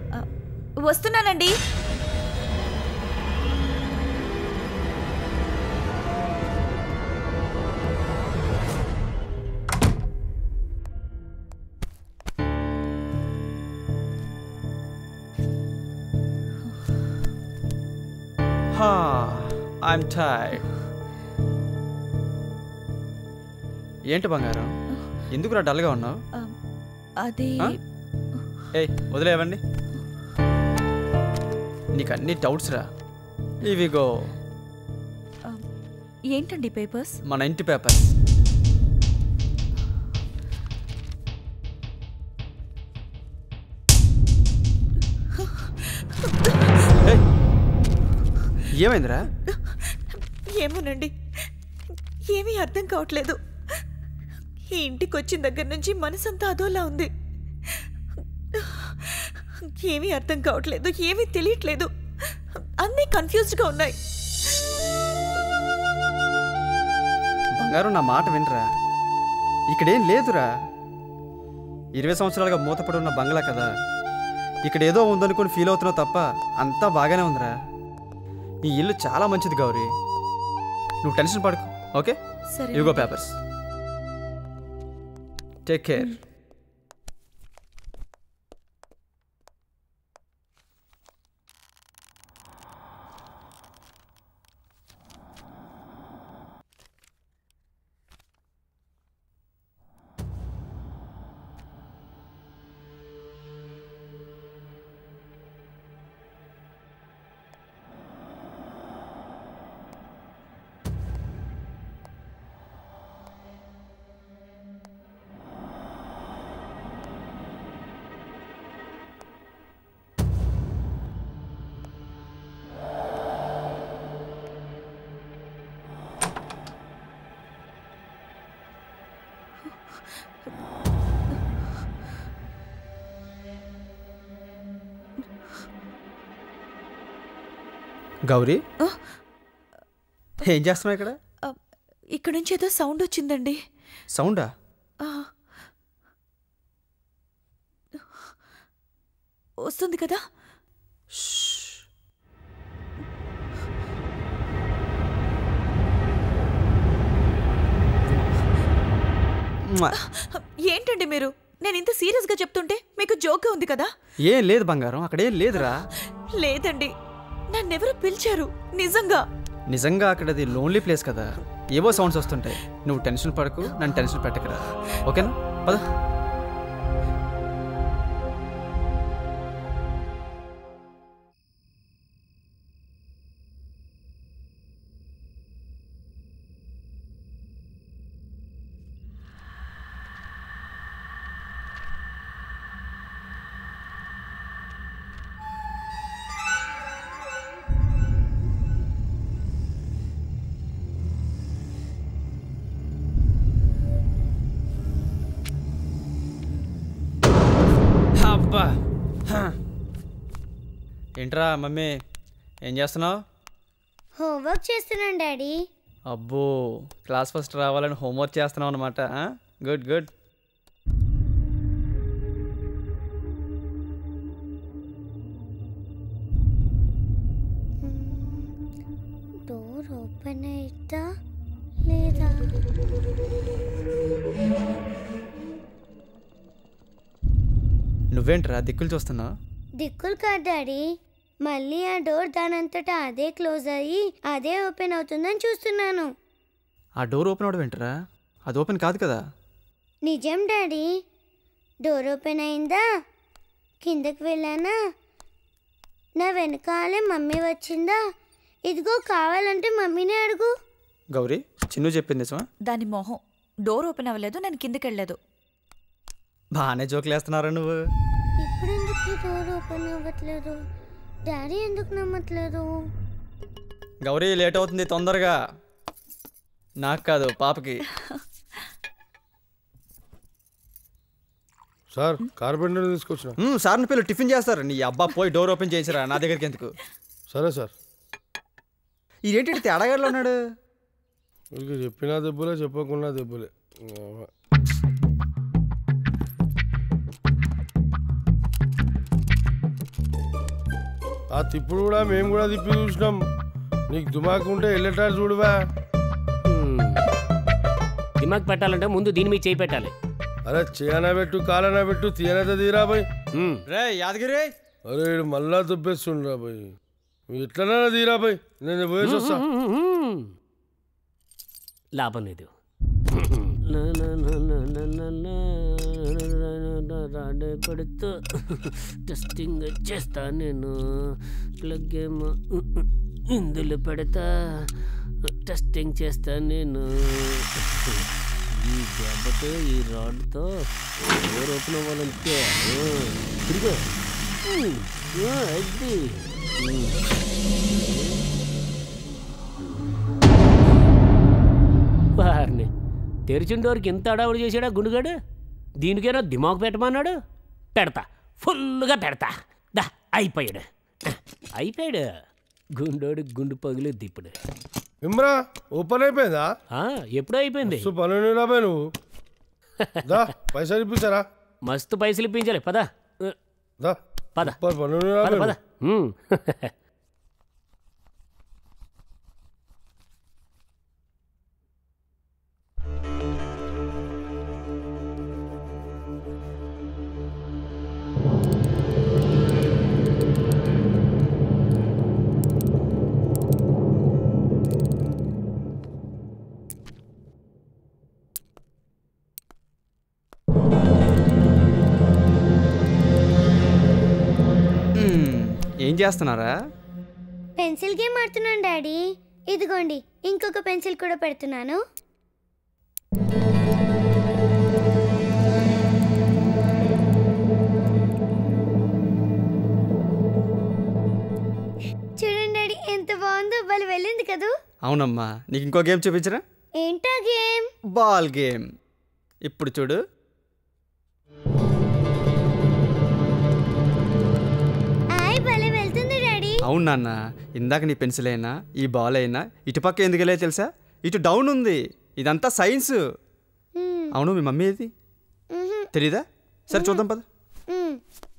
ఆ, వస్తున్నానండి హా ఐఎమ్ టైర్డ్ ఏంటి బంగారం ఎందుకురా డల్గా ఉన్నావు ఆ, అది ఆ? ఏయ్ వదిలేవండి నీకు అన్ని డౌట్స్ రా ఇవిగో ఆ, ఏంటండి పేపర్స్ మన ఇంటి పేపర్ ఏయ్, ఏమైందిరా ఏమోనండి ఏమీ అర్థం కావట్లేదు ఈ ఇంటికి వచ్చిన దగ్గర నుంచి మనసంతా అదోలా ఉంది ఏమీ అర్థం కావట్లేదు ఏమీ తెలియట్లేదు అన్నీ కన్ఫ్యూజ్డ్గా ఉన్నాయి బంగారం నా మాట వినరా ఇక్కడేం లేదురా ఇరవై సంవత్సరాలుగా మూతపడి ఉన్న బంగ్లా కదా ఇక్కడ ఏదో ఉందనుకుని ఫీల్ అవుతున్నావు తప్ప అంతా బాగానే ఉందిరా ఈ ఇల్లు చాలా మంచిది గౌరీ నువ్వు టెన్షన్ పడకు ఓకే సరే ఇవిగో పేపర్స్ టేక్ కేర్ గౌరీ ఆ? ఏం చేస్తున్నావు ఇక్కడ ఆ, ఇక్కడ నుంచి ఏదో సౌండ్ వచ్చిందండి సౌండా ఆ. వస్తుంది కదా మ్వా. ఏంటండి మీరు నేను ఇంత సీరియస్గా చెప్తుంటే మీకు జోక్గా ఉంది కదా ఏం లేదు బంగారం అక్కడేం లేదురా లేదండి నన్నెవరో పిలిచారు నిజంగా నిజంగా అక్కడది లోన్లీ ప్లేస్ కదా ఏవో సౌండ్స్ వస్తుంటాయి నువ్వు టెన్షన్ పడకు నన్ను టెన్షన్ పెట్టకరా ఓకేనా పద అబ్బా హ. ఏంట్రా మమ్మీ ఏం చేస్తున్నావు హోంవర్క్ చేస్తున్నాను డాడీ అబ్బో క్లాస్ ఫస్ట్ రావాలని హోంవర్క్ చేస్తున్నావు అనమాట గుడ్ గుడ్ డోర్ ఓపెన్ అయిద్దా లేదా నువ్వేంట్రా దిక్కులు చూస్తున్నావు దిక్కులు కాదు డాడీ మళ్ళీ ఆ డోర్ దానంతటా అదే క్లోజ్ అయ్యి అదే ఓపెన్ అవుతుందని చూస్తున్నాను ఆ డోర్ ఓపెన్ అవడం ఏంట్రా అది ఓపెన్ కాదు కదా నిజం డాడీ డోర్ ఓపెన్ అయిందా కిందకి వెళ్ళానా నా వెనకాలే మమ్మీ వచ్చిందా ఇదిగో కావాలంటే మమ్మీనే అడుగు గౌరీ చిన్ను చెప్పింది నిజమా దాని మొహం డోర్ ఓపెన్ అవ్వలేదు నేను కిందకి వెళ్ళలేదు బాగానే జోకులు వేస్తున్నారా నువ్వు ఇప్పుడు ఎందుకు ఈ డోర్ ఓపెన్ అవ్వట్లేదు డాడీ ఎందుకు నమ్మట్లేదు గౌరీ లేట్ అవుతుంది తొందరగా నాకు కాదు పాపకి సార్ కార్పెంటర్ తీసుకొచ్చిన మ్మ్, సార్ని పిల్లలు టిఫిన్ చేస్తారు నీ అబ్బా పోయి డోర్ ఓపెన్ చేసిరా నా దగ్గరికి ఎందుకు సరే సార్ ఇదేంటి తేడాగాడులో ఉన్నాడు మీకు చెప్పినా దెబ్బలే చెప్పకుండా దెబ్బలే ఆ తిప్పుడు కూడా మేము కూడా తిప్పి చూసినాం నీకు దుమాకు ఉంటే వెళ్ళేటాడు చూడువా హ్మ్. దిమాగ్ పెట్టాలంటే ముందు దీని మీద చేయి పెట్టాలి అరే చేయనా పెట్టు కాలనా పెట్టు తీయనైతే తీరా పోయి హ్మ్. రే యాదగిరి అరే ఈడు మళ్ళా దుబ్బేస్తుండ్రా పోయి ఎట్లనైనా తీరా పోయి నేను పోయేసి వస్తా హ్మ్. లాభం లేదు నా నా నా నా నా నా నా రాడే కొడుతూ టెస్టింగ్ చేస్తా నేను ప్లగ్ ఏమో ఇందులో పెడతా టెస్టింగ్ చేస్తా నేను ఈ దెబ్బతో ఈ రాడ్తో డోర్ ఓపెన్ అవ్వాలంటే ఆ, తిరుగు ఉమ్, ఆ, అది ఉమ్. వారిని తెరిచిన డోర్కి ఎంత అడావుడు చేశాడా గుండుగాడు దీనికైనా దిమాగ్ పెట్టమన్నాడు పెడతా ఫుల్గా పెడతా దా అయిపోయాడు అయిపోయాడు గుండోడు గుండు పగిలి దిప్పుడు ఇమ్రా ఓపెన్ అయిపోయిందా ఆ, ఎప్పుడో అయిపోయింది సో పనులు రాబాయి నువ్వు దా పైసలు ఇప్పించారా మస్తు పైసలు ఇప్పించాలి పద దా పద సూపర్ పనులు పద రాబాయి పద ఉమ్. మ్మ్. ఏం చేస్తున్నారా పెన్సిల్ గేమ్ ఆడుతున్నాను డాడీ ఇదిగోండి ఇంకొక పెన్సిల్ కూడా పెడుతున్నాను చూడండి డాడీ ఎంత బాగుందో బలి వెళ్ళింది కదూ అవునమ్మా నీకు ఇంకో గేమ్ చూపించరా ఏంటా గేమ్ బాల్ గేమ్ ఇప్పుడు చూడు ఆయ్ భలే వెళ్తుంది డాడీ అవును నాన్న ఇందాక నీ పెన్సిల్ అయినా ఈ బాల్ అయినా ఇటుపక్క ఎందుకు వెళ్ళే తెలుసా ఇటు డౌన్ ఉంది ఇదంతా సైన్స్ మ్మ్, అవును మీ మమ్మీ ఏది మ్హూ, తెలీదా సరే చూద్దాం పద మ్మ్.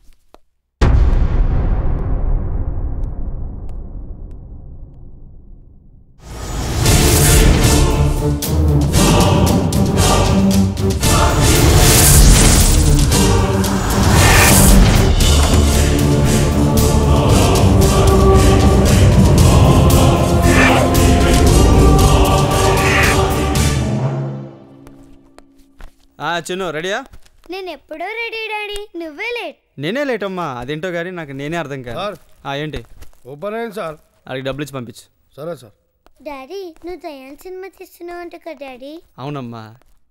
ఆ చిన్ను రెడీయా నేను ఎప్పుడో రెడీ డాడీ నువ్వే లేట్ నేనే లేట్ అమ్మా అదేంటో కానీ నాకు నేనే అర్థం కాదు సార్ ఆ, ఏంటి ఓపెన్ అయింది సార్ అడిగి డబ్బులు ఇచ్చి పంపించు సరే సార్ డాడీ నువ్వు దయాన్ సినిమా తీస్తున్నావు అంట కదా డాడీ అవునమ్మా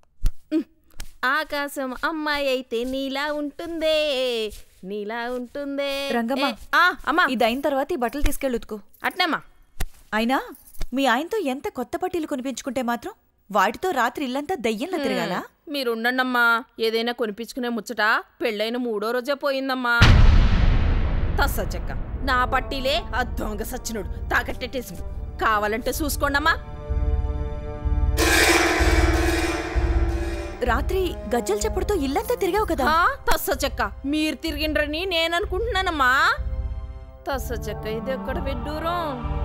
ఆకాశం అమ్మాయి అయితే నీలా ఉంటుందే నీలా ఉంటుందే రంగమ్మ. ఏ, ఆ, అమ్మా ఇది అయిన తర్వాత ఈ బట్టలు తీసుకెళ్ళుతుకో అట్నమ్మా అయినా మీ ఆయనతో ఎంత కొత్త పట్టీలు కొనిపించుకుంటే మాత్రం వాటితో రాత్రి ఇల్లంతా దయ్యంలా తిరగాల మీరు ఉండండమ్మా ఏదైనా కొనిపించుకునే ముచ్చట పెళ్ళైన మూడో రోజే పోయిందమ్మా తస్స చెక్క నా పట్టీలే ఆ దొంగ సచ్చినుడు తాకట్టేటేసిండు కావాలంటే చూసుకోండమ్మా రాత్రి గజ్జల చెప్పుడుతో ఇల్లంతా తిరిగావు కదా ఆ, తస్స చెక్క మీరు తిరిగిండ్రని నేను అనుకుంటున్నానమ్మా తస్స చెక్క ఇది ఎక్కడ విడ్డూరం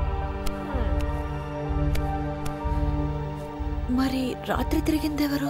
మరి రాత్రి తిరిగిందెవరు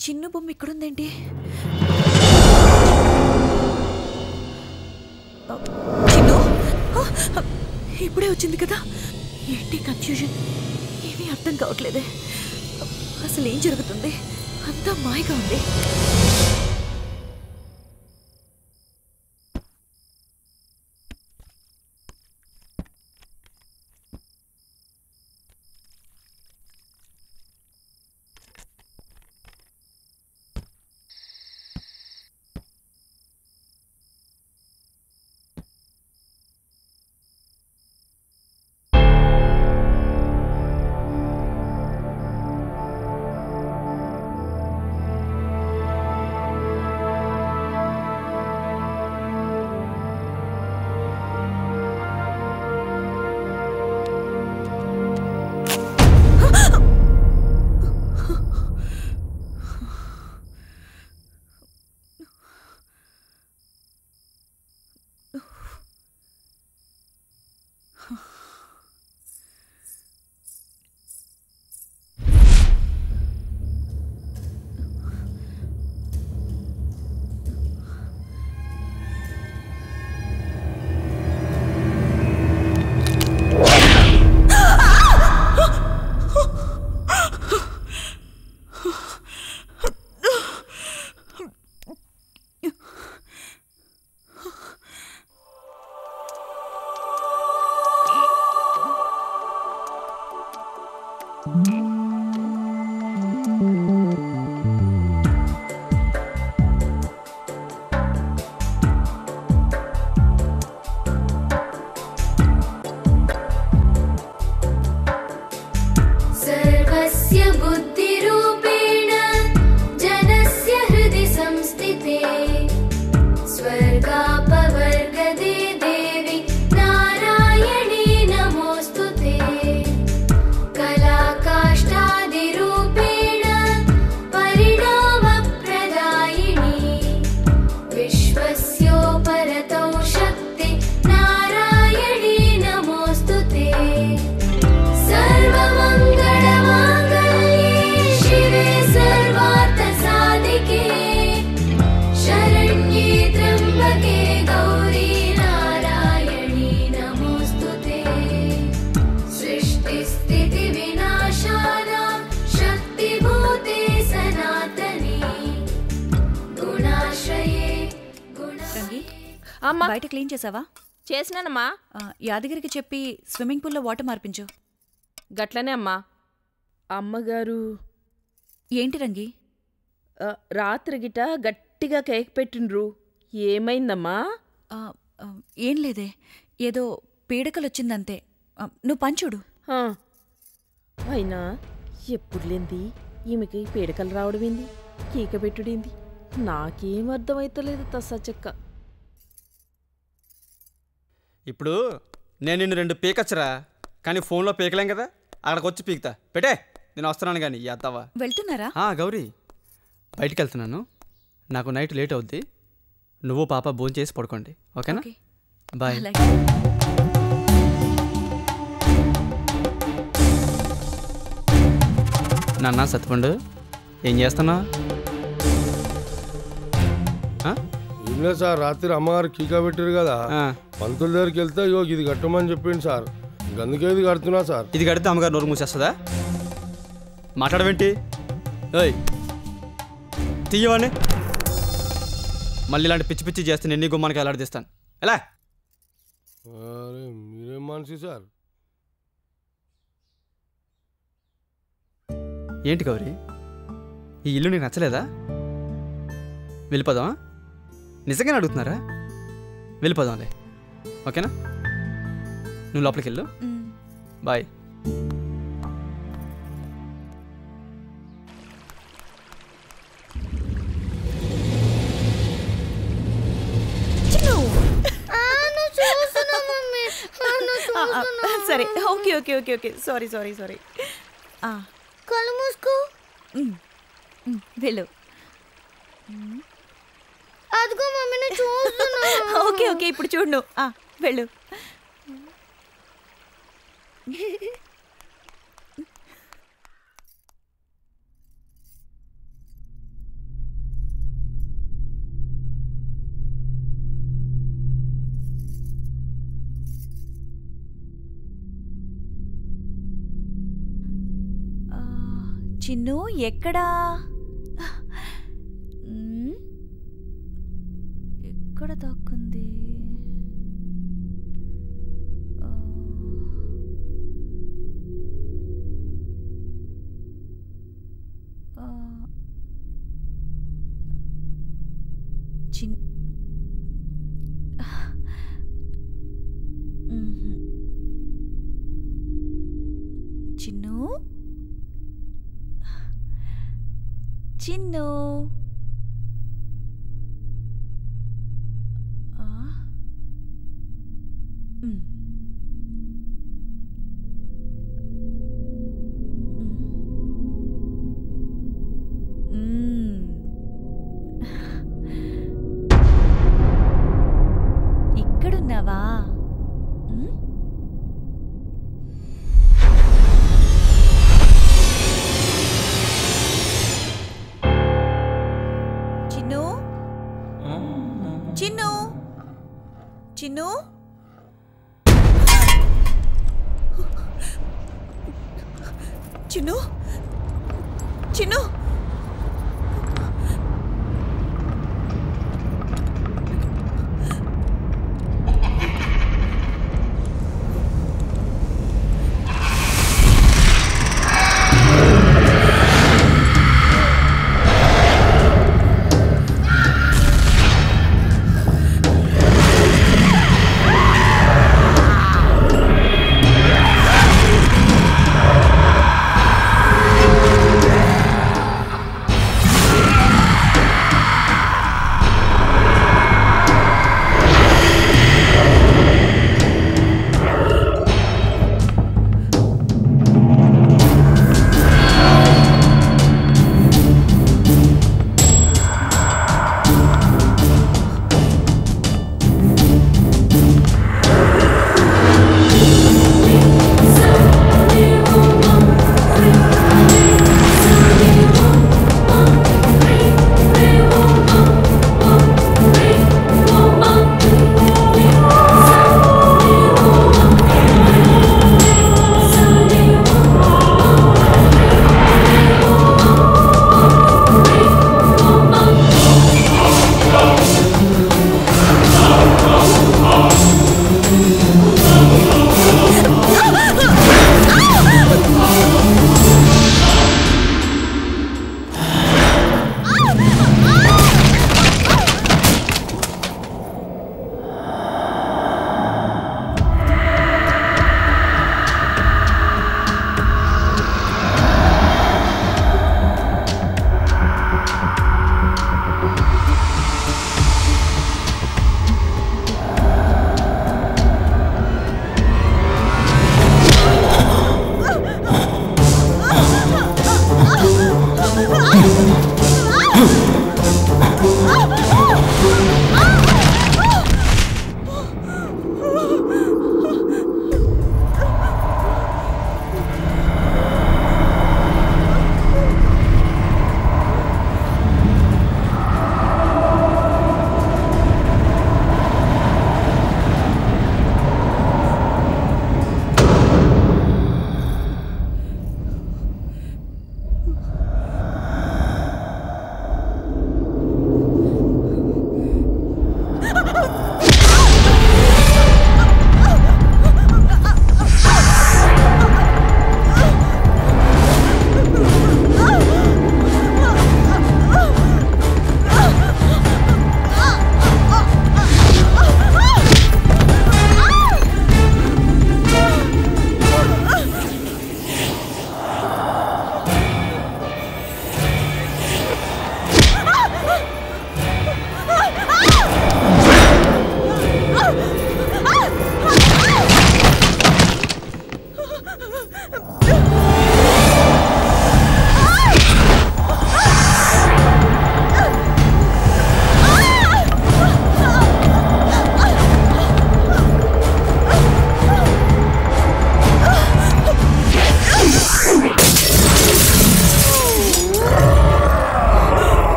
చిన్న బొమ్మ ఇక్కడుందేంటి ఆ, చిన్ను ఆ, ఇప్పుడే వచ్చింది కదా ఏంటి కన్ఫ్యూజన్ ఏమీ అర్థం కావట్లేదే అసలు ఏం జరుగుతుంది అంతా మాయగా ఉంది सर्वस्य बुद्धिरूपेण जनस्य हृदि संस्थिते स्वर्गापवर्गदे देवि नारायणी नमोऽस्तु ते कलाकाष्ठादिरूपेण परिणामप्रदायिनी विश्वस्योपरतौ शक्ति नारायणी नमोऽस्तु ते सर्वमङ्गलमाङ्गल्ये शिवे सर्वार्थसाधिके शरण्ये त्र्यम्बके गौरी नारायणी नमोऽस्तु ते सृष्टिस्थितिविनाशानां शक्तिभूते सनातनी गुणाश्रये गुण రంగి అమ్మా బయట క్లీన్ చేసావా చేసినానమ్మా ఆ, యాదగిరికి చెప్పి స్విమ్మింగ్ పూల్లో వాటర్ మార్పించు గట్లనే అమ్మా అమ్మగారు ఏంటి రంగి ఆ, రాత్రి గిట గట్టిగా కేక్ పెట్టిండ్రు ఏమైందమ్మా ఆ, ఆ, ఏం లేదే ఏదో పీడకలొచ్చిందంతే ఆ, నువ్వు పంచుడు ఆ, అయినా ఎప్పుడు లేంది ఈమెకి పీడకలు రావడమేంది కీక పెట్టుడేంది నాకేం అర్థమైతలేదు తస్సా చెక్క ఇప్పుడు నేను నిన్ను రెండు పీకచ్చురా కానీ ఫోన్లో పీకలేం కదా అక్కడికి వచ్చి పీకుతా పెట్టే నేను వస్తున్నాను కానీ ఎత్తావా వెళ్తున్నారా గౌరీ బయటికి వెళ్తున్నాను నాకు నైట్ లేట్ అవుద్ది నువ్వు పాప భోజనం చేసి పడుకోండి ఓకేనా ఓకే. బాయ్ అలాగే నాన్న సత్పండు ఏం చేస్తున్నావు ఏం లేదు సార్ రాత్రి అమ్మగారు కీకా పెట్టారు కదా పంతుల దగ్గరికి వెళ్తే ఇగో ఇది కట్టమని చెప్పింది సార్ అందుకే ఇది కడుతున్నా సార్ ఇది కడితే అమ్మగారు నోరు మూసేస్తుందా మాట్లాడవేంటి ఏయ్ తీయవాణ్ణి మళ్ళీ ఇలాంటి పిచ్చి పిచ్చి చేస్తే నేను నీ గుమ్మానికి ఎలాడదీస్తాను ఎలా అరే మీరేం మనిషి సార్ ఏంటి గౌరీ ఈ ఇల్లు నీకు నచ్చలేదా వెళ్ళిపోదామా నిజంగానే అడుగుతున్నారా వెళ్ళిపోదాంలే ఓకేనా నువ్వు లోపలికి వెళ్ళు మ్. బాయ్ చిన్ను ఆ, నువ్వు చూస్తున్నా మమ్మీ ఆ, నువ్వు ఆ, ఆ, చూస్తున్నా. సరే okay okay okay okay sorry sorry sorry కళ్ళు మూసుకో వెళ్ళు అదిగో మమ్మీ నువ్వు చూస్తున్నా ఓకే ఓకే ఇప్పుడు చూడు నువ్వు. ఆ, వెళ్ళు చిన్ను ఎక్కడా మ్మ్. ఎక్కడ దాక్కుంది ఆ. ఆ. చిన్ మ్మ్. చిన్ను చిన్ను ఆ? మ్. మ్. ఇక్కడున్నావా మ్? చిన్ను చిన్ను చిన్ను చిన్ను చిన్ను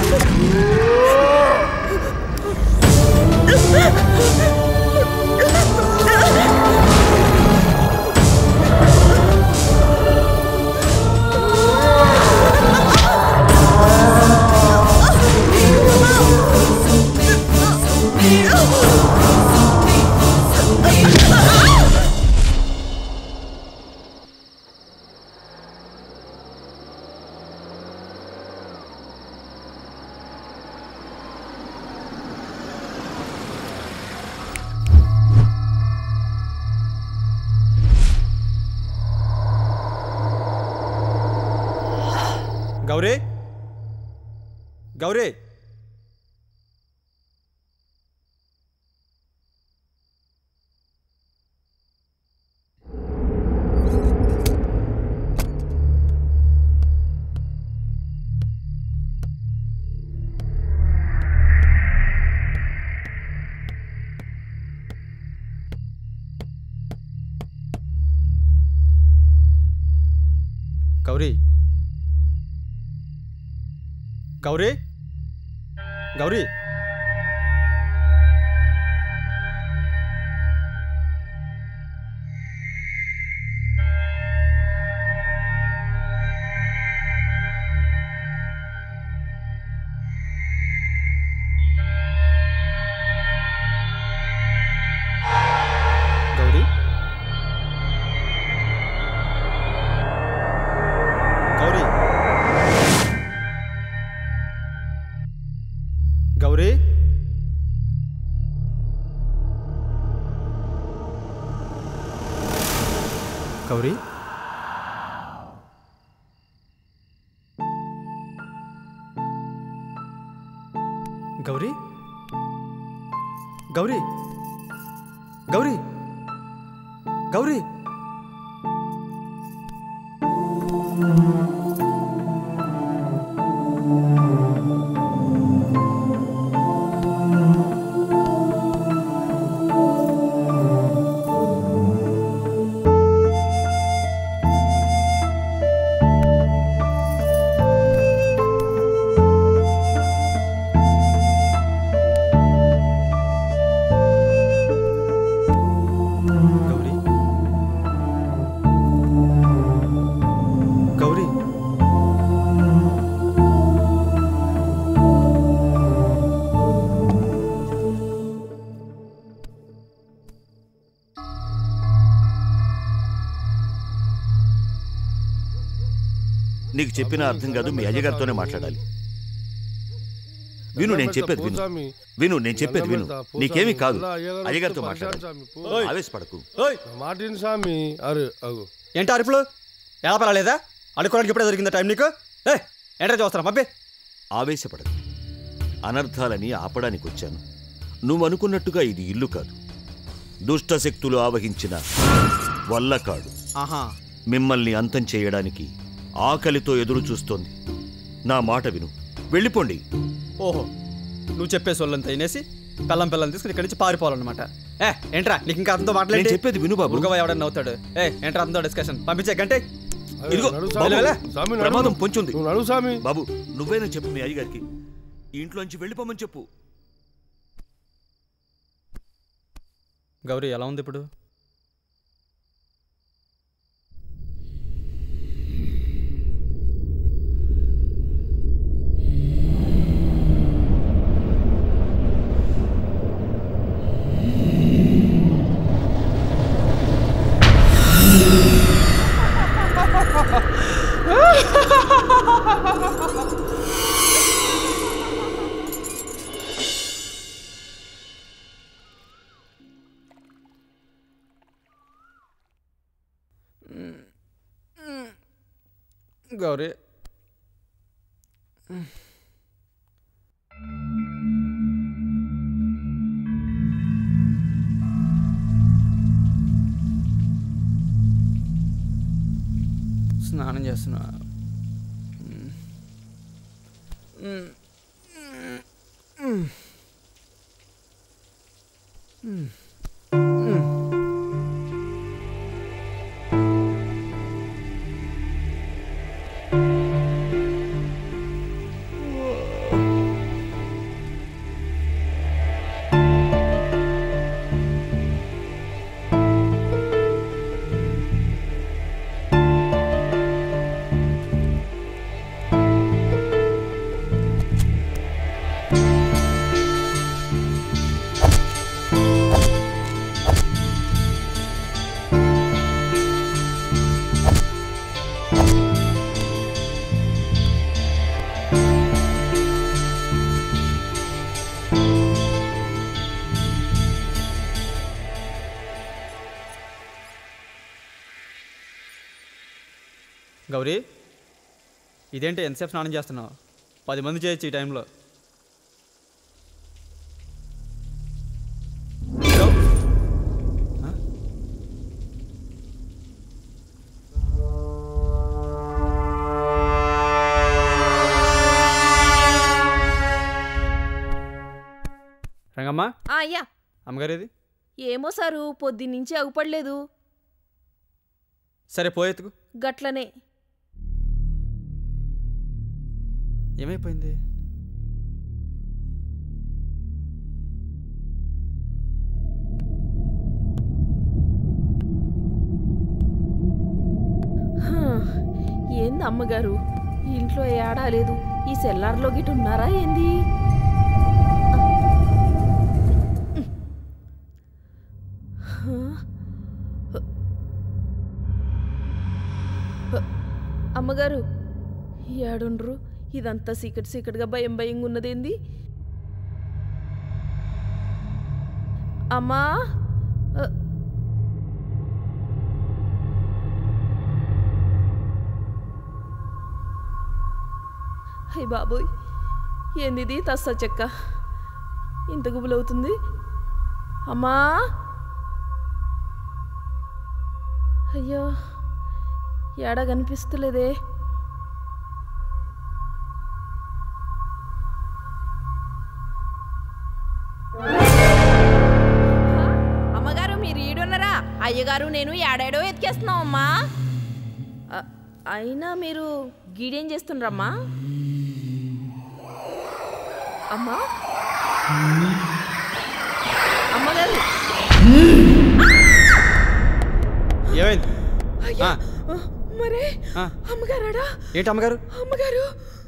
గౌరీ గౌరీ గౌరీ గౌరీ గౌరీ గౌరీ గౌరీ గౌరీ గౌరీ గౌరీ గౌరీ గౌరీ గౌరీ గౌరీ గౌరీ నీకు చెప్పిన అర్థం కాదు మీ అయ్యగారితోనే మాట్లాడాలి విను నేను చెప్పేది విను విను నేను చెప్పేది విను నీకేమీ కాదు అయ్యగారితో మాట్లాడాలి ఆవేశపడకు ఓయ్ నా మాట విను స్వామి అరే అగు ఏంటి అరుపులు ఎలా పర్వాలేదా అడుకోవడానికి ఇప్పుడే దొరికిందా టైం నీకు ఏ ఏంటో చూస్తారా మబ్బే ఆవేశపడకు అనర్థాలని ఆపడానికి వచ్చాను నువ్వు అనుకున్నట్టుగా ఇది ఇల్లు కాదు దుష్ట శక్తులు ఆవహించిన వల్లకాడు ఆహా మిమ్మల్ని అంతం చేయడానికి ఆకలితో ఎదురు చూస్తోంది నా మాట విను వెళ్ళిపోండి ఓహో నువ్వు చెప్పే సొల్లంతా తినేసి పెళ్ళం పిల్లం తీసుకుని ఇక్కడి నుంచి పారిపోవాలన్నమాట ఏ ఏంట్రా నీకు ఇంకా అతనితో నేను మాట్లాడి చెప్పేది విను బాబు ఊరుకోవా ఎవడన్నా అవుతాడు ఏ ఏంట్రా అతనితో డిస్కషన్ పంపించే గంటే ఇదిగో నడు బాబు, స్వామి. వెళ్ళే. స్వామి నడు. ప్రమాదం పొంచుంది నువ్వు నడు స్వామి బాబు నువ్వేనా చెప్పు మీ అయ్యగారికి ఈ ఇంట్లోంచి వెళ్ళిపోమని చెప్పు గౌరీ ఎలా ఉంది ఇప్పుడు గౌరీ స్నానం చేస్తున్నా గౌరీ ఇదేంటి ఎంతసేపు స్నానం చేస్తున్నావు పది మంది చేయొచ్చు ఈ టైంలో గౌ- ఆ? రంగమ్మ ఆ, అయ్యా అమ్మగారేది ఏమో సారు పొద్దున్నుంచి అగుపడలేదు సరే పోయేతుకు గట్లనే ఏమైపోయింది హా, ఏంది అమ్మగారు ఇంట్లో ఏడా లేదు ఈ సెల్లార్లో గిట్ ఉన్నారా ఏంది హా? అమ్మగారు ఏడుండ్రు ఇదంతా సీకటి సీకటిగా భయం భయంగా ఉన్నదేంది అమ్మా అ, హై బాబోయ్ ఏందిది తస్స చెక్క ఇంత గుబులవుతుంది అమ్మా అయ్యో ఏడ కనిపిస్తలేదే హా? అమ్మగారు మీరు ఈడున్నారా అయ్యగారు నేను ఏడాడో ఎతికేస్తున్నాం అమ్మా అ- అయినా మీరు గీడేం చేస్తుండ్రమ్మా అమ్మా అమ్మగారు ఏమైంది ఆ, మరే ఆ, అమ్మగారాడా ఏంటి అమ్మగారు అమ్మగారు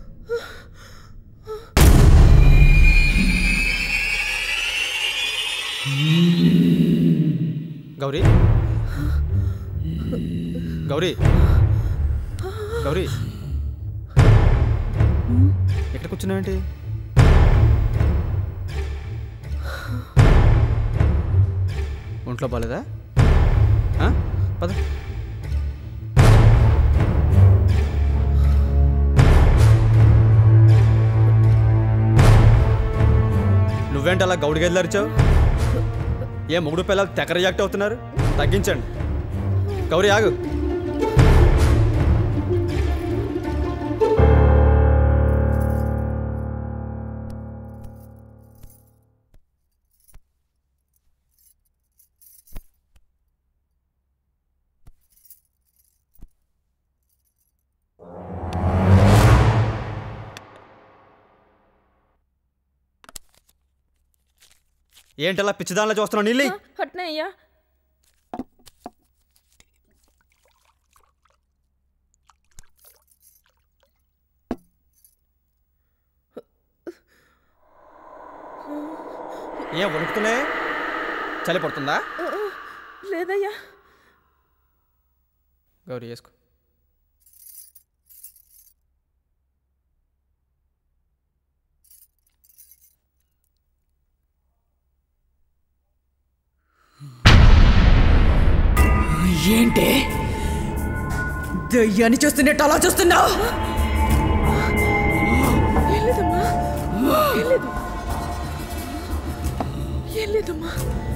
గౌరీ గౌరీ గౌరీ ఎక్కడ కూర్చున్నావేంటి ఒంట్లో బాలేదా ఆ? పద నువ్వేంటి అలా గౌడి గదిలారిచావు ఏ మూడు పిల్లలు తెగ రియాక్ట్ అవుతున్నారు తగ్గించండి గౌరీ ఆగు ఏంటలా పిచ్చిదానిలో చూస్తున్నావు నీళ్ళి అట్నే అయ్యా ఏం వణుకుతున్నాయి చలి పడుతుందా లేదయ్యా గౌరీ వేసుకో ఏంటి దయ్యాన్ని చూస్తున్నట్టు అలా చూస్తున్నావు ఏం లేదమ్మా ఏం లేదు ఏం లేదమ్మా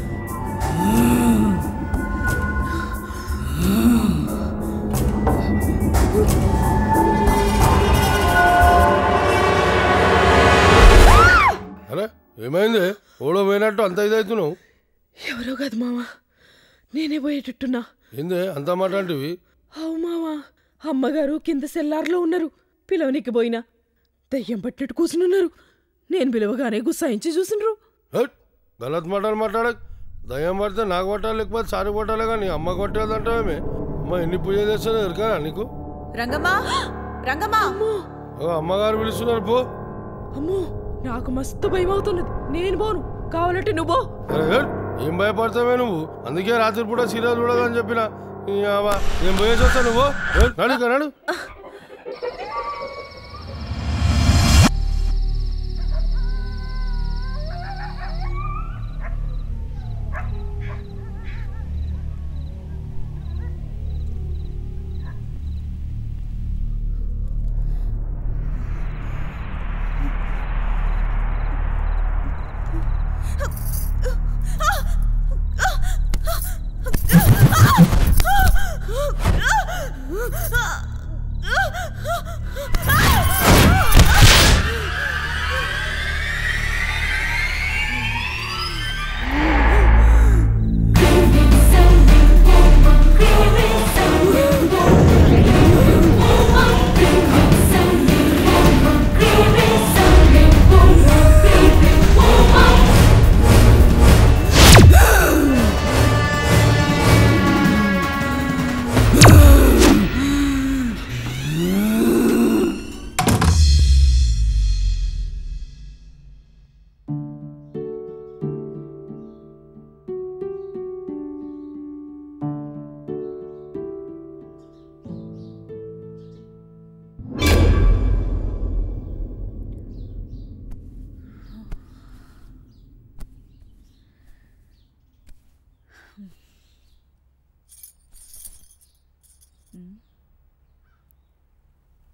అరే ఏమైంది ఓడో పోయినట్టు అంత ఇదవుతున్నావు ఎవరో కాదు మావా నేనే పోయేటట్టున్నా ఏంది అంత మాట అంటివి అవు మావా అమ్మగారు కింద సెల్లార్లో ఉన్నారు పిలవనికి పోయినా దయ్యం పట్టినట్టు కూర్చునున్నారు నేను పిలవగానే గుస్సాయించి చూసినరు హట్ గలత్ మాటలు మాట్లాడక్ దయ్యం పడితే నాకు పట్టాలి లేకపోతే సారి పట్టాలి కానీ అమ్మ కొట్టేదంటావేమే అమ్మ ఎన్ని పూజ చేస్తానో ఎరకారా నీకు రంగమ్మా రంగమ్మా ఓ అమ్మగారు పిలుస్తున్నారు పో అమ్మో నాకు మస్తు భయం అవుతున్నది నేను పోను కావాలంటే నువ్వు పో అరే హట్, ఏం భయపడతావే నువ్వు అందుకే రాత్రి పూట సీరియల్ చూడదని చెప్పిన ఈ అవ్వ, నేను పోయేసి వస్తా నువ్వు హట్, నడు ఇక నడు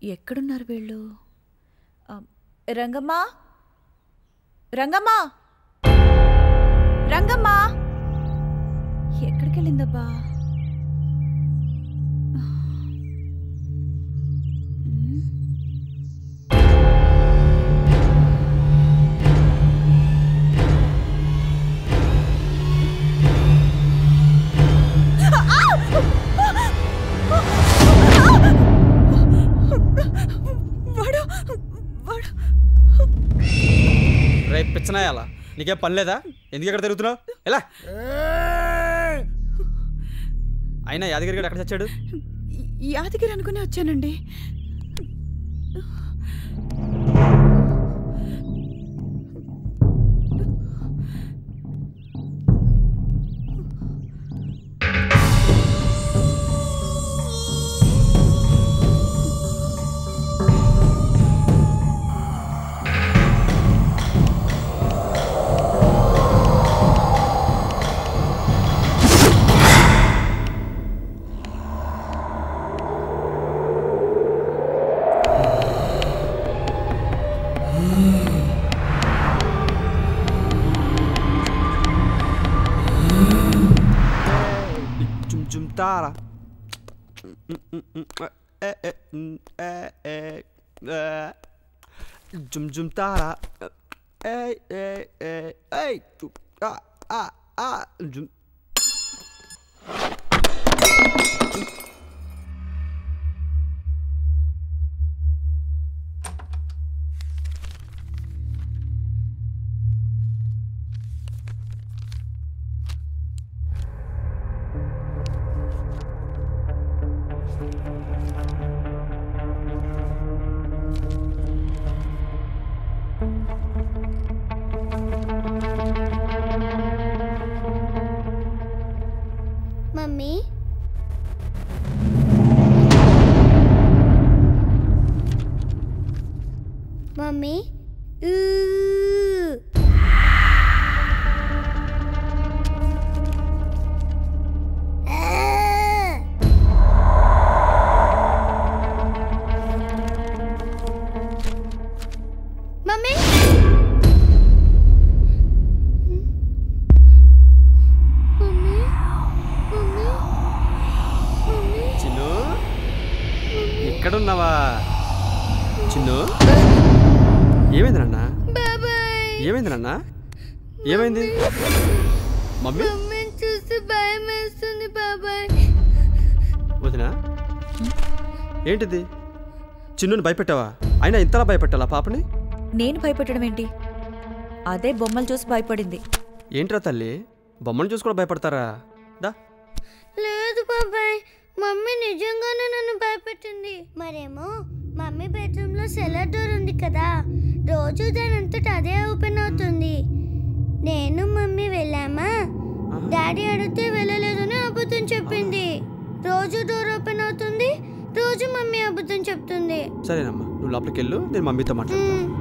ఎక్కడున్నారు వీళ్ళు ఆ, రంగమ్మా రంగమ్మా రంగమ్మా ఎక్కడికి వెళ్ళిందబ్బా ఉమ్. వాడు వాడు రేపు పిచ్చనాయాల నీకేం పని లేదా ఎందుకు ఎక్కడ తిరుగుతున్నావు ఎలా అయినా యాదగిరి గడు ఎక్కడ చచ్చాడు యాదగిరి అనుకునే వచ్చానండి జుమ్ జుమ్ తారా జుమ్ జుమ్ తారా ఏయ్ ఏయ్ ఏయ్ ఏయ్ ఆ ఆ ఆ జుమ్ మమ్మీ మమ్మీ ఊ. ఆ. Mummy mummy mummy mummy Chinnu ఎక్కడున్నావా చిన్ను ఏమైంది నాన్న బాబాయ్ ఏమైంది నాన్న ఏమైంది మమ్మీ మమ్మీని చూసి భయం వేస్తుంది బాబాయ్ వదినా ఏంటిది చిన్నుని భయపెట్టావా అయినా ఇంతలా భయపెట్టాలా పాపని నేను భయపెట్టడం ఏంటి అదే బొమ్మలు చూసి భయపడింది ఏంట్రా తల్లి బొమ్మను చూసి కూడా భయపడతారా దా లేదు బాబాయ్ మమ్మీ నిజంగానే నన్ను భయపెట్టింది మరేమో మమ్మీ బెడ్రూమ్ లో సెల్లర్ డోర్ ఉంది కదా రోజు దాని అంతటా అదే ఓపెన్ అవుతుంది నేను మమ్మీ వెళ్ళామా డాడీ అడిగితే వెళ్ళలేదని అబద్ధం చెప్పింది రోజు డోర్ ఓపెన్ అవుతుంది రోజు మమ్మీ అబద్ధం చెప్తుంది సరేనమ్మా నువ్వు లోపలికి వెళ్ళు నేను మమ్మీతో మాట్లాడతాను మ్మ్.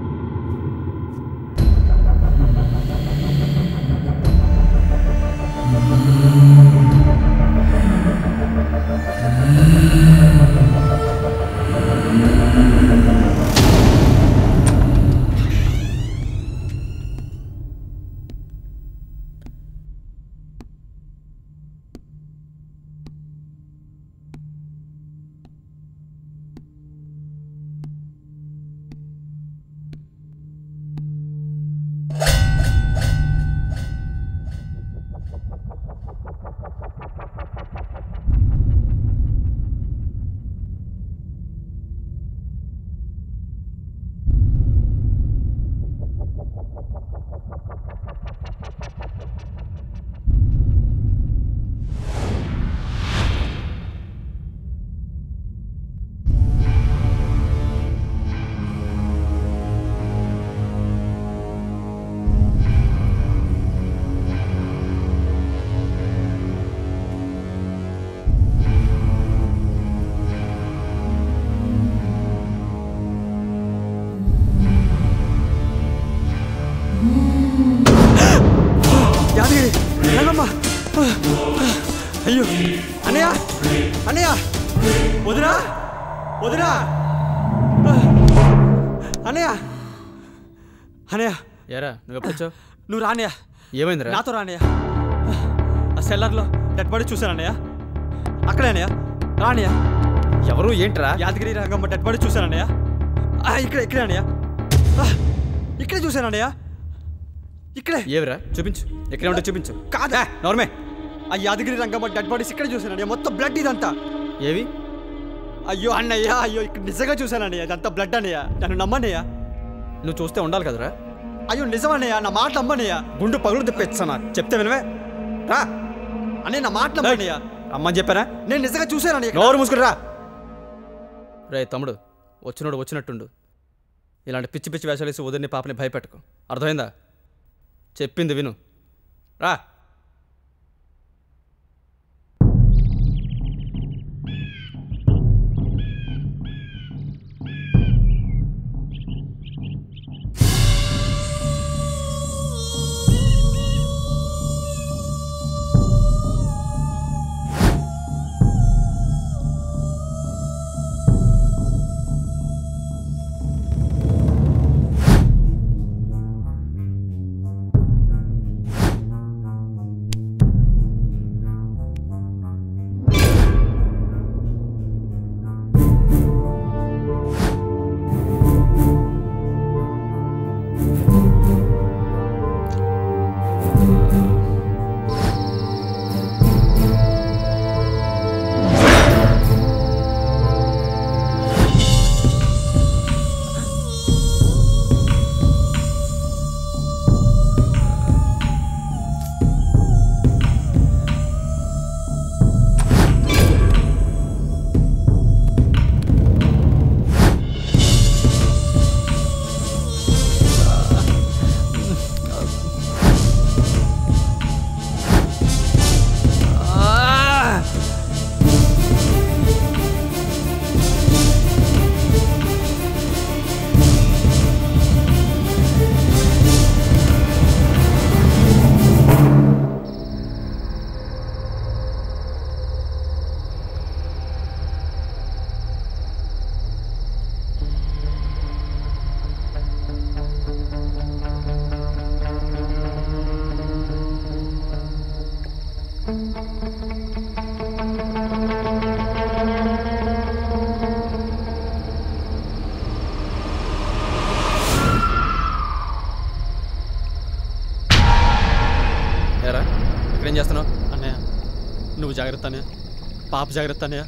యాదగిరి రంగమ్మ అయ్యో అన్నయ్య అన్నయ్య వదినా వదినా అనయ్య అనయ్య ఎరా నువ్వు ఎప్పుడు వచ్చావు నువ్వు రానయ్య ఏమైందిరా నాతో రానయ్య ఆ సెల్లర్లో డెడ్ బాడీ చూశాను అన్నయ్య అక్కడే అన్నయ్య రానయ్య ఎవరు ఏంట్రా యాదగిరి రంగమ్మ డెడ్ బాడీ చూశాను అన్నయ్య ఆ, ఇక్కడే ఇక్కడే అన్నయ్య ఆ, ఇక్కడే చూశాను అన్నయ్య ఇక్కడే ఏవిరా చూపించు ఎక్కడే ఉంటే చూపించు కాదా నోర్మే ఆ యాదగిరి రంగమ్మ డెడ్ బాడీస్ ఇక్కడే చూశాను అన్నయ్య మొత్తం బ్లడ్ ఇదంతా ఏవి అయ్యో అన్నయ్య అయ్యో ఇక్కడ నిజంగా చూశాను అన్నయ్య ఇదంతా బ్లడ్ అన్నయ్య నన్ను నమ్మన్నయ్య నువ్వు చూస్తే ఉండాలి కదరా అయ్యో నిజమన్నయ్య నా మాట నమ్మన్నయ్య గుండు పగులు తెప్పించానా చెప్తే వినవే రా అన్నయ్య నా మాట నమ్మన్నయ్య అమ్మని చెప్పారా నేను నిజంగా చూశానన్నయ్య నోరు మూసుకుని రా రే తమ్ముడు వచ్చినోడు వచ్చినట్టుండు ఇలాంటి పిచ్చి పిచ్చి వేషాలు వేసి వదిలిని పాపని భయపెట్టకు అర్థమైందా చెప్పింది విను రా ఏరా ఇక్కడేం చేస్తున్నావు అన్నయ్య నువ్వు జాగ్రత్త అన్నయ్య పాప జాగ్రత్త అన్నయ్య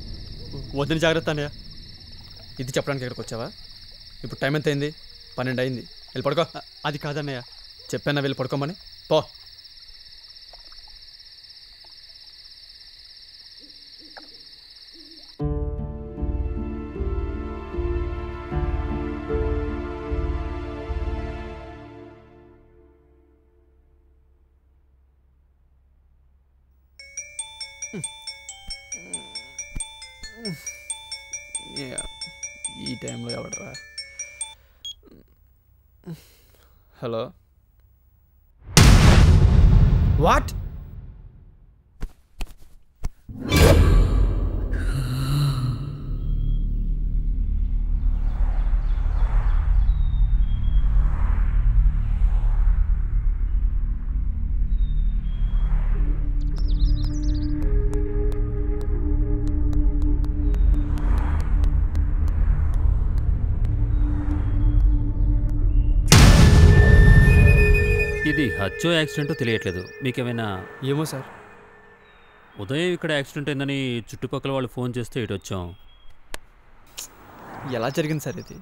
వదిన జాగ్రత్త అన్నయ్య ఇది చెప్పడానికి ఇక్కడికి వచ్చావా ఇప్పుడు టైం ఎంత అయింది పన్నెండు అయింది వెళ్ళి పడుకో అది కాదన్నయ్య చెప్పానా వెళ్ళి పడుకోమని పో ఈ టైంలో ఎవడరా హలో వాట్ ఇది హత్యో యాక్సిడెంటో తెలియట్లేదు మీకేమైనా ఏమో సార్ ఉదయం ఇక్కడ యాక్సిడెంట్ అయిందని చుట్టుపక్కల వాళ్ళు ఫోన్ చేస్తే ఇటు వచ్చాం ఎలా జరిగింది సార్ ఇది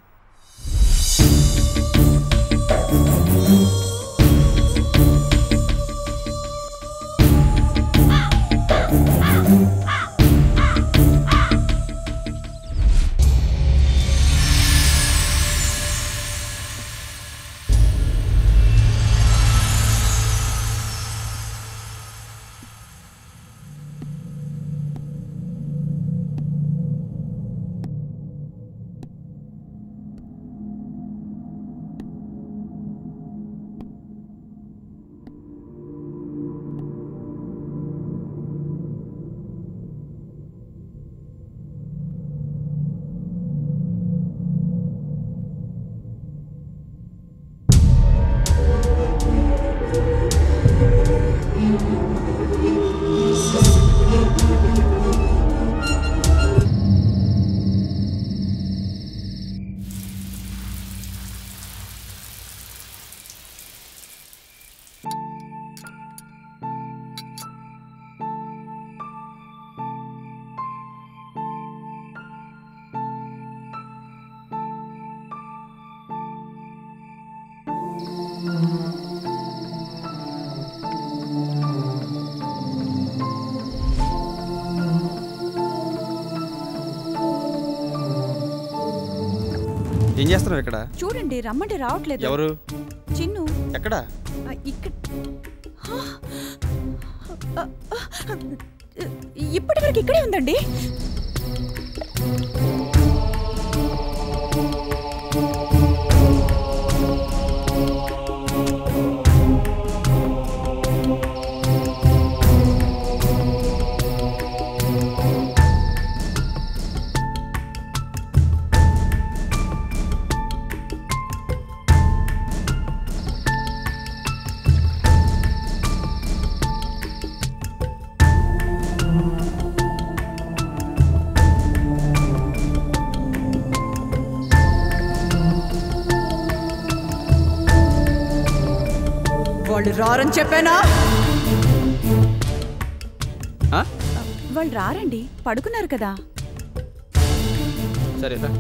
ఏం చేస్తున్నావు ఇక్కడ చూడండి రమ్మంటే రావట్లేదు ఎవరు చిన్ను ఎక్కడ ఆ, ఇక్కడ ఆ, ఆ, ఆ, ఇప్పటి వరకు ఇక్కడే ఉందండి వాళ్ళు రారని చెప్పానా ఆ? వాళ్ళు రారండి పడుకున్నారు కదా సరే రా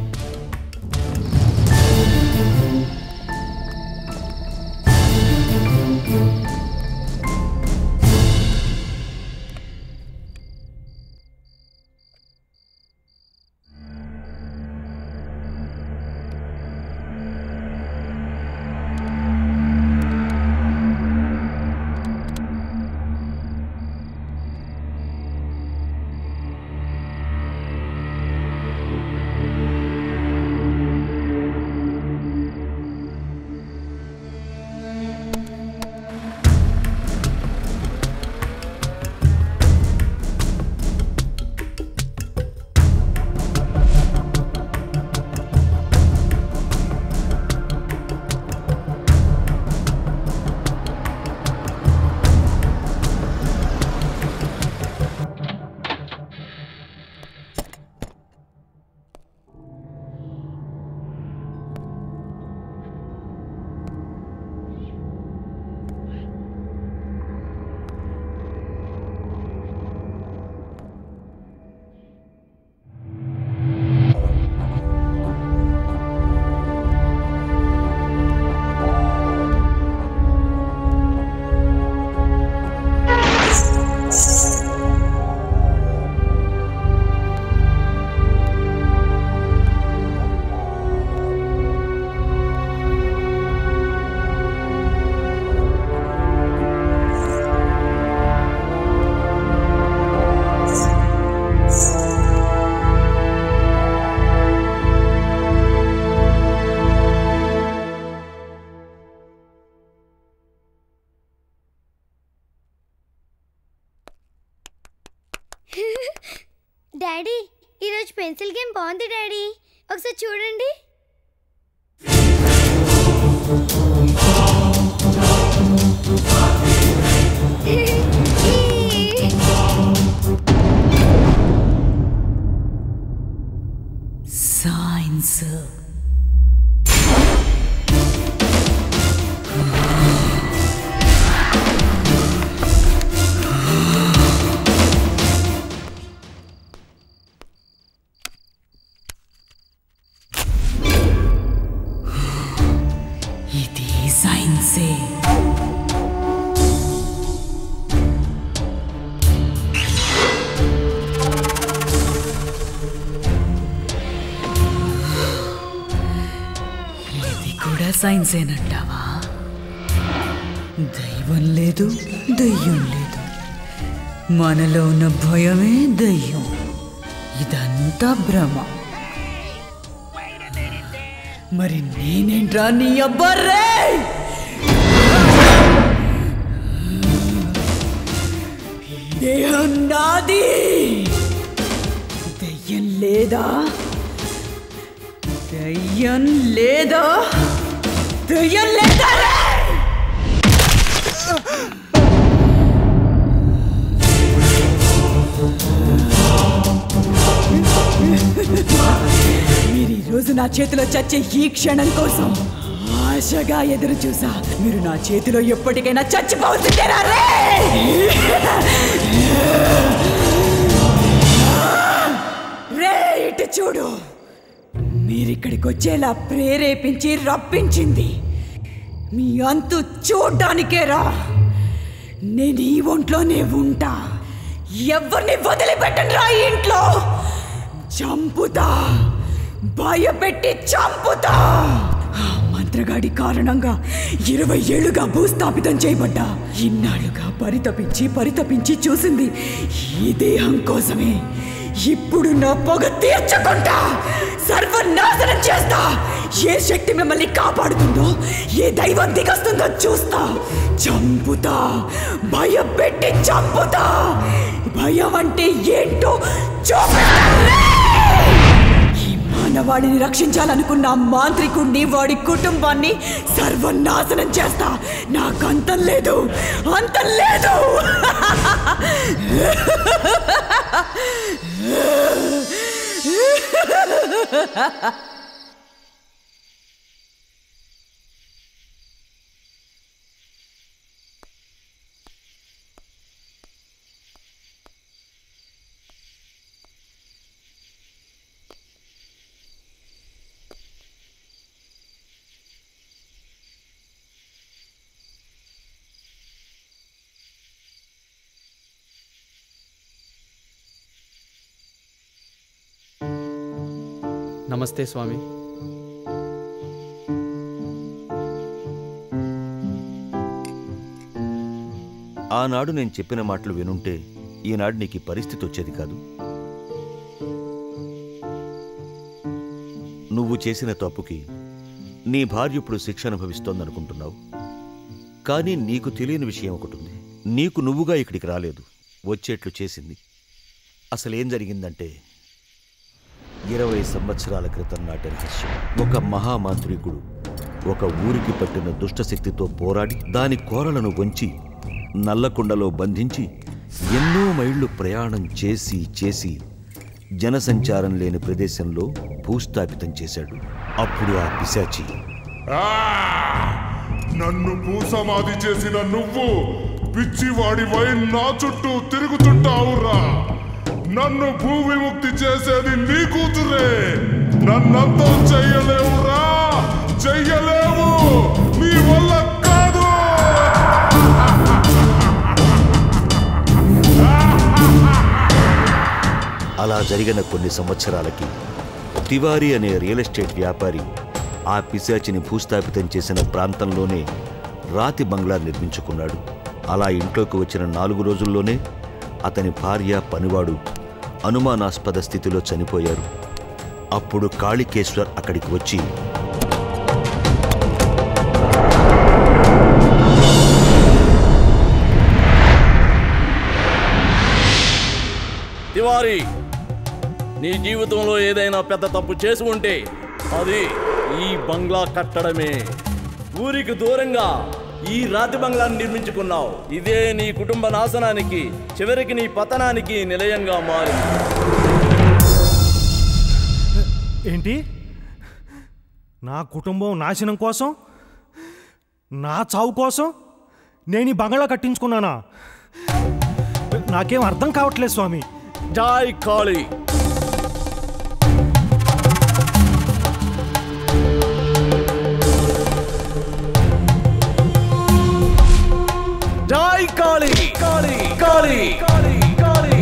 డాడీ ఈరోజు పెన్సిల్ గేమ్ బాగుంది డాడీ ఒకసారి చూడండి సైన్స్ ఇది సైన్సే ఇది కూడా సైన్సేనంటావా దైవం లేదు దయ్యం లేదు మనలో ఉన్న భయమే దయ్యం ఇదంతా భ్రమ మరి నేనేంట్రా నీ అబ్బర్రే ఈ దేహం నాది దయ్యం లేదా దయ్యం లేదా దయ్యం లేదా రే! రోజు నా చేతిలో చచ్చే ఈ క్షణం కోసం ఆశగా ఎదురు చూసా మీరు నా చేతిలో ఎప్పటికైనా చచ్చిపోతుందేనా రే రే ఇటు చూడు మీరిక్కడికి వచ్చేలా ప్రేరేపించి రప్పించింది మీ అంతు చూడ్డానికేరా నేను ఈ ఒంట్లోనే ఉంటా ఎవరిని వదిలిపెట్టను రా ఈ ఇంట్లో చంపుతా భయపెట్టి చంపుతా ఆ మంత్రగాడి కారణంగా ఇరవై ఏళ్లుగా భూస్థాపితం చేయబడ్డా ఇన్నాళ్ళుగా పరితపించి పరితపించి చూసింది ఈ దేహం కోసమే ఇప్పుడు నా పొగ తీర్చుకుంటా సర్వనాశనం చేస్తా ఏ శక్తి మిమ్మల్ని కాపాడుతుందో ఏ దైవం దిగొస్తుందో చూస్తా చంపుతా భయపెట్టి చంపుతా భయం అంటే ఏంటో చూపిస్తా ఈ మానవాడిని రక్షించాలనుకున్న ఆ మాంత్రికుణ్ణి వాడి కుటుంబాన్ని సర్వనాశనం చేస్తా నాకు అంతం లేదు అంతం లేదు నమస్తే స్వామి ఆనాడు నేను చెప్పిన మాటలు వినుంటే ఈనాడు నీకు ఈ పరిస్థితి వచ్చేది కాదు నువ్వు చేసిన తప్పుకి నీ భార్య ఇప్పుడు శిక్ష అనుభవిస్తోందనుకుంటున్నావు కానీ నీకు తెలియని విషయం ఒకటి ఉంది నీకు నువ్వుగా ఇక్కడికి రాలేదు వచ్చేట్లు చేసింది అసలేం జరిగిందంటే ఇరవై సంవత్సరాల క్రితం నాటి రహస్యం ఒక మహామాంత్రికుడు ఒక ఊరికి పట్టిన దుష్టశక్తితో పోరాడి దాని కోరలను వంచి నల్లకుండలో బంధించి ఎన్నో మైళ్ళు ప్రయాణం చేసి చేసి జనసంచారం లేని ప్రదేశంలో భూస్థాపితం చేశాడు అప్పుడు ఆ పిశాచి ఆ! నన్ను భూసమాధి చేసిన నువ్వు పిచ్చివాడివై నా చుట్టూ తిరుగుతుంటావురా నన్ను భూ విముక్తి చేసేది నీ కూతురే నన్నంతం చెయ్యలేవురా చెయ్యలేవు నీ వల్ల కాదు అలా జరిగిన కొన్ని సంవత్సరాలకి తివారీ అనే రియల్ ఎస్టేట్ వ్యాపారి ఆ పిశాచిని భూస్థాపితం చేసిన ప్రాంతంలోనే రాతి బంగ్లా నిర్మించుకున్నాడు అలా ఇంట్లోకి వచ్చిన నాలుగు రోజుల్లోనే అతని భార్య పనివాడు అనుమానాస్పద స్థితిలో చనిపోయారు అప్పుడు కాళికేశ్వర్ అక్కడికి వచ్చి తివారి నీ జీవితంలో ఏదైనా పెద్ద తప్పు చేసి ఉంటే అది ఈ బంగ్లా కట్టడమే ఊరికి దూరంగా ఈ రాతి బంగ్లాన్ని నిర్మించుకున్నావు ఇదే నీ కుటుంబ నాశనానికి చివరికి నీ పతనానికి నిలయంగా మారింది ఏంటి నా కుటుంబం నాశనం కోసం నా చావు కోసం నేను ఈ బంగళా కట్టించుకున్నానా నాకేం అర్థం కావట్లేదు స్వామి జాయ్ కాళీ జాయ్ కాళీ కాళీ కాళీ కాళీ కాళీ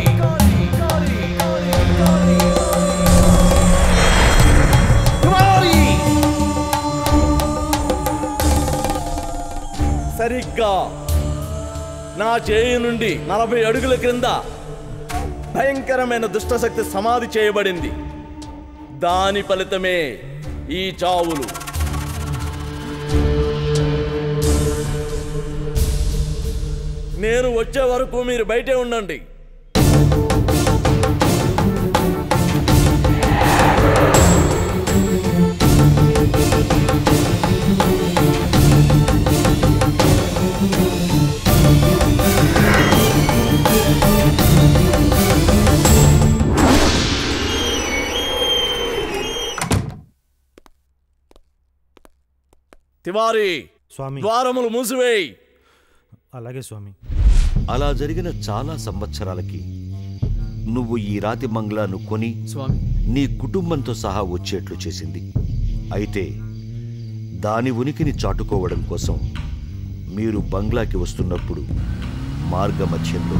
సరిగ్గా నా చేయి నుండి నలభై అడుగుల క్రింద భయంకరమైన దుష్టశక్తి సమాధి చేయబడింది దాని ఫలితమే ఈ చావులు నేను వచ్చే వరకు మీరు బయటే ఉండండి తివారి స్వామి ద్వారములు మూసివేయి అలాగే స్వామి అలా జరిగిన చాలా సంవత్సరాలకి నువ్వు ఈ రాతి బంగ్లాను కొని స్వామి నీ కుటుంబంతో సహా వచ్చేట్లు చేసింది అయితే దాని ఉనికిని చాటుకోవడం కోసం మీరు బంగ్లాకి వస్తున్నప్పుడు మార్గమధ్యంలో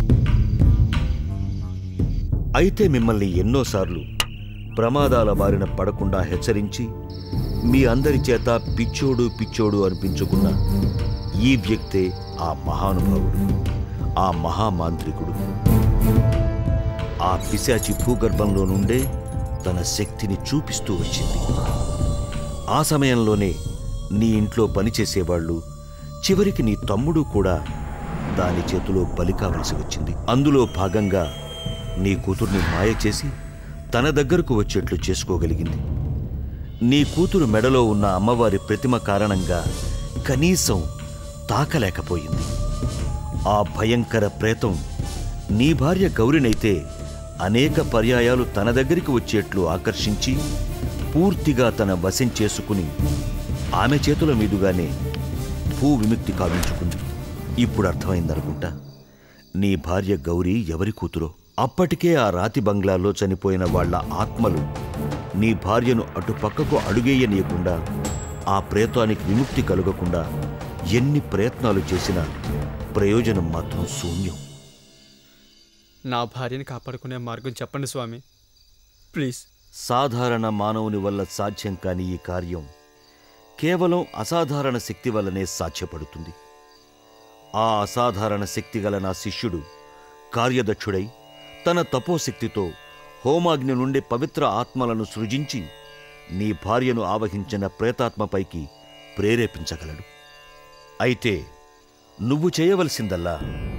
అయితే మిమ్మల్ని ఎన్నోసార్లు ప్రమాదాల బారిన పడకుండా హెచ్చరించి మీ అందరి చేత పిచ్చోడు పిచ్చోడు అనిపించుకున్న ఈ వ్యక్తే ఆ మహానుభావుడు ఆ మహామాంత్రికుడు ఆ పిశాచి భూగర్భంలో నుండే తన శక్తిని చూపిస్తూ వచ్చింది ఆ సమయంలోనే నీ ఇంట్లో పనిచేసేవాళ్ళు చివరికి నీ తమ్ముడు కూడా దాని చేతిలో బలి కావలసి వచ్చింది అందులో భాగంగా నీ కూతుర్ని మాయ చేసి తన దగ్గరకు వచ్చేట్లు చేసుకోగలిగింది నీ కూతురు మెడలో ఉన్న అమ్మవారి ప్రతిమ కారణంగా కనీసం తాకలేకపోయింది ఆ భయంకర ప్రేతం నీ భార్య గౌరినైతే అనేక పర్యాయాలు తన దగ్గరికి వచ్చేట్లు ఆకర్షించి పూర్తిగా తన వశం చేసుకుని ఆమె చేతుల మీదుగానే భూ విముక్తి కావించుకుంది ఇప్పుడు అర్థమైందనుకుంటా నీ భార్య గౌరీ ఎవరి కూతురో అప్పటికే ఆ రాతి బంగ్లాలో చనిపోయిన వాళ్ళ ఆత్మలు నీ భార్యను అటు పక్కకు అడుగేయనీయకుండా ఆ ప్రేతానికి విముక్తి కలగకుండా ఎన్ని ప్రయత్నాలు చేసినా ప్రయోజనం మాత్రం శూన్యం నా భార్యని కాపాడుకునే మార్గం చెప్పండి స్వామి ప్లీజ్ సాధారణ మానవుని వల్ల సాధ్యం కాని ఈ కార్యం కేవలం అసాధారణ శక్తి వల్లనే సాధ్యపడుతుంది ఆ అసాధారణ శక్తి గల నా శిష్యుడు కార్యదక్షుడై తన తపోశక్తితో హోమాగ్ని నుండి పవిత్ర ఆత్మలను సృజించి నీ భార్యను ఆవహించిన ప్రేతాత్మపైకి ప్రేరేపించగలడు అయితే నువ్వు చేయవలసిందల్లా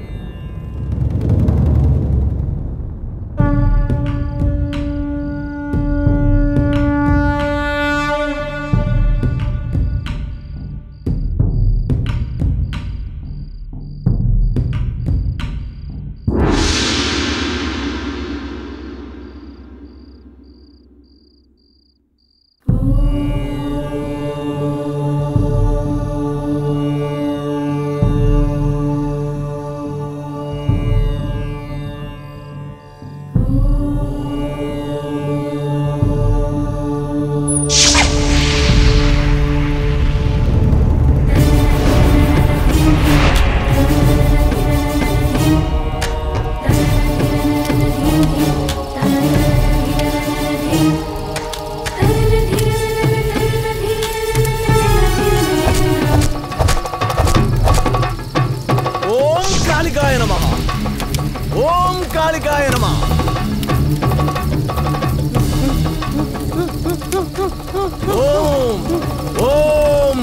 ఓం కాళికాయ నమ ఓం కాళికాయ నమ ఓం ఓం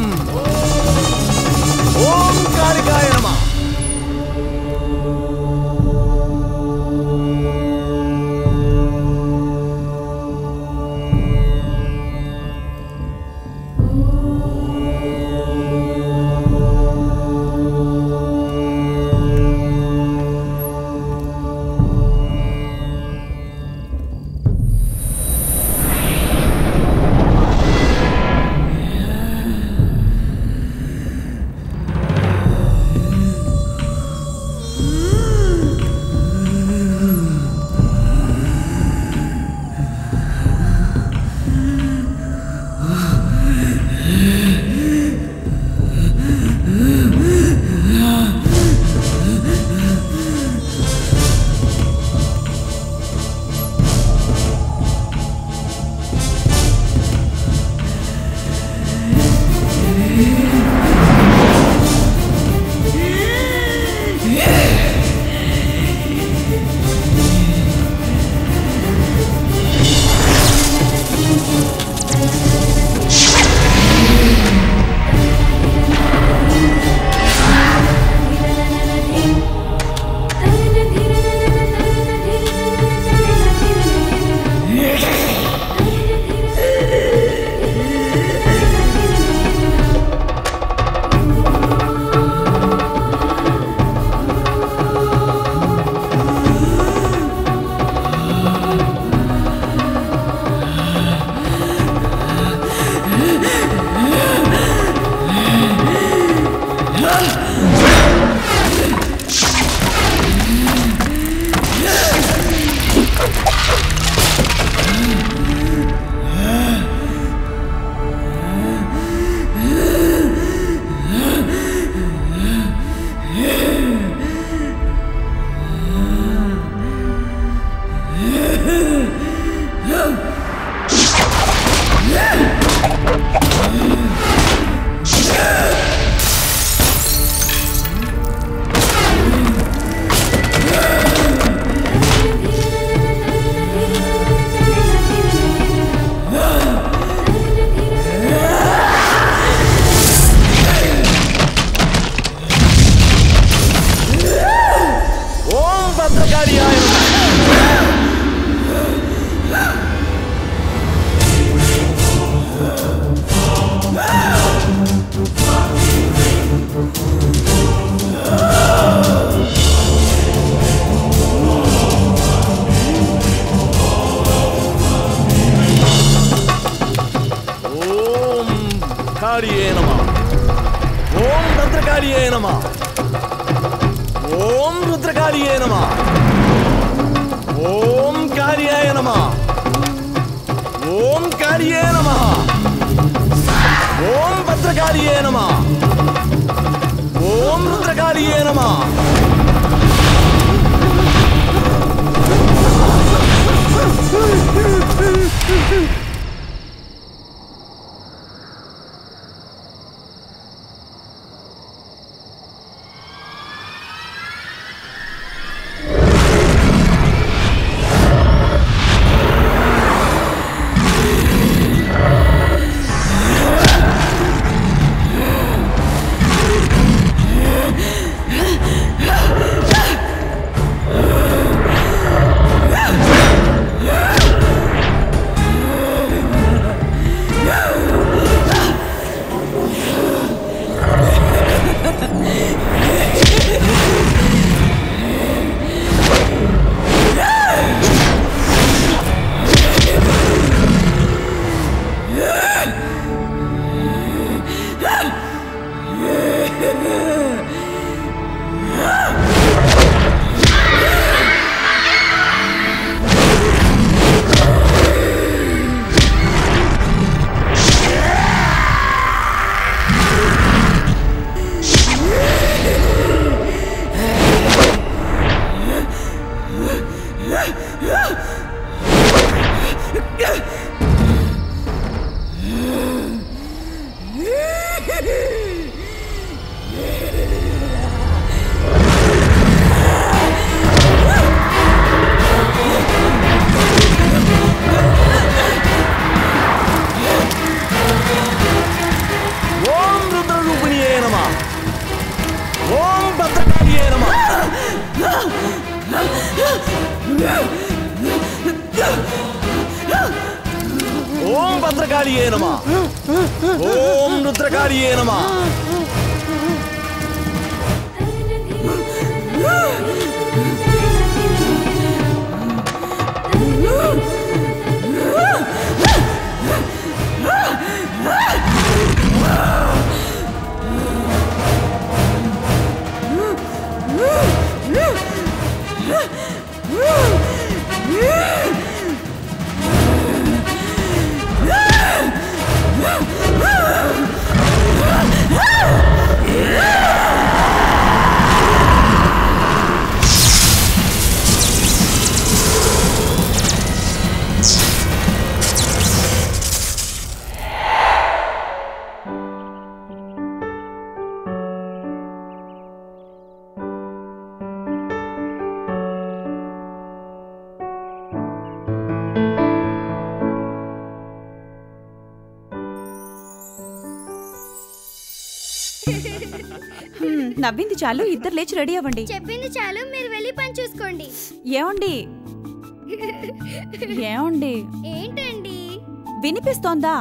ఓం కాళికాయ నమ నమ ఓం రుద్రకాళియే నమ ఓం కార్యాయ నమ ఓం కార్యే నమ ఓం భద్రకాళియే నమ ఓం రుద్రకాళియే నమ ఓం రుద్రరూపిణియే నమ ఓం భద్రకాళియే నమ ఓం భద్రకాళియే నమ ఓం రుద్రకాళియే నమ హ్మ్, నవ్వింది చాలు ఇద్దరు లేచి రెడీ అవ్వండి చెప్పింది చాలు మీరు వెళ్ళి పని చూసుకోండి ఏమండి ఏమండి ఏంటండి వినిపిస్తోందా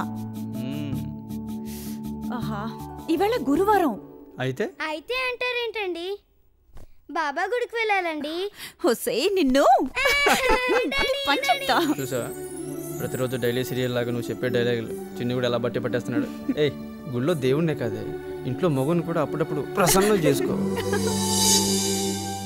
ఆహా ఇవాళ గురువారం అయితే అయితే అంటారేంటండి బాబా గుడికి వెళ్ళాలండి హుసే నిన్ను పని చెప్తా చూసా ప్రతిరోజు డైలీ సీరియల్ లాగా నువ్వు చెప్పే డైలాగులు చిన్ని కూడా ఎలా బట్టి పట్టేస్తున్నాడు ఏయ్ గుళ్ళో దేవుణ్ణే కాదే ఇంట్లో మగుని కూడా అప్పుడప్పుడు ప్రసన్నం చేసుకో